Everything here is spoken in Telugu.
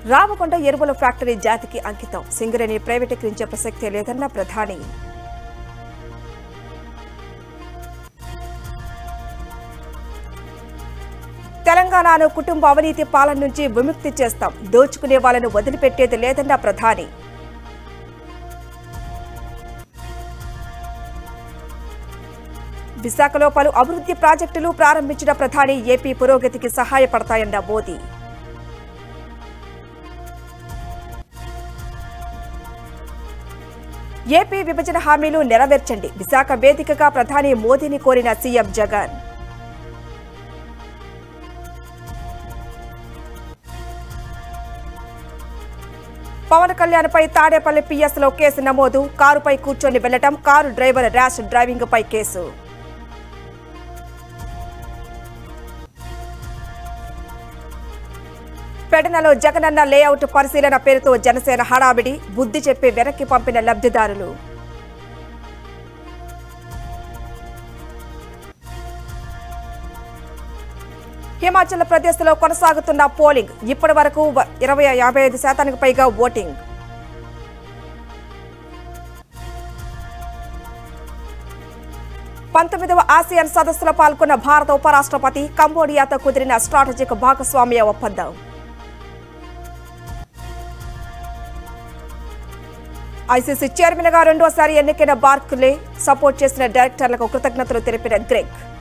రామకొండ ఎరువుల ఫ్యాక్టరీ జాతికి అంకితం సింగరేణి ప్రైవేటీకరించే ప్రసక్తే లేదన్న ప్రధాని తెలంగాణను కుటుంబ అవినీతి పాలన నుంచి విముక్తి చేస్తాం దోచుకునే వాళ్ళను వదిలిపెట్టేది లేదన్న ప్రధాని విశాఖలో పలు అభివృద్ధి ప్రాజెక్టులు ప్రారంభించిన ప్రధాని ఏపీ పురోగతికి సహాయపడతాయన్న మోదీ ఏపీ విభజన హామీలు నెరవేర్చండి విశాఖ వేదికగా ప్రధాని మోదీని కోరిన సీఎం జగన్ పవన్ కళ్యాణ్ పై తాడేపల్లి పిఎస్ లో కేసు నమోదు కారుపై కూర్చొని వెళ్లటం కారు డ్రైవర్ ర్యాష్ డ్రైవింగ్ పై కేసు పెడనలో జగనన్న లేఅవుట్ పరిశీలన పేరుతో జనసేన హడావిడి బుద్ధి చెప్పి వెనక్కి పంపిన లబ్ధిదారులు హిమాచల్ ప్రదేశ్లో కొనసాగుతున్న పోలింగ్ ఇప్పటి వరకు ఇరవై యాభై ఐదు శాతానికి పైగా ఓటింగ్ పంతొమ్మిదవ ఆసియన్ సదస్సులో పాల్గొన్న భారత ఉపరాష్ట్రపతి కంబోడియాతో కుదిరిన స్ట్రాటజిక్ భాగస్వామ్య ఒప్పందం ఐసీసీ చైర్మన్ గా రెండోసారి ఎన్నికైన బార్క్లే సపోర్ట్ చేసిన డైరెక్టర్లకు కృతజ్ఞతలు తెలిపిన గ్రెగ్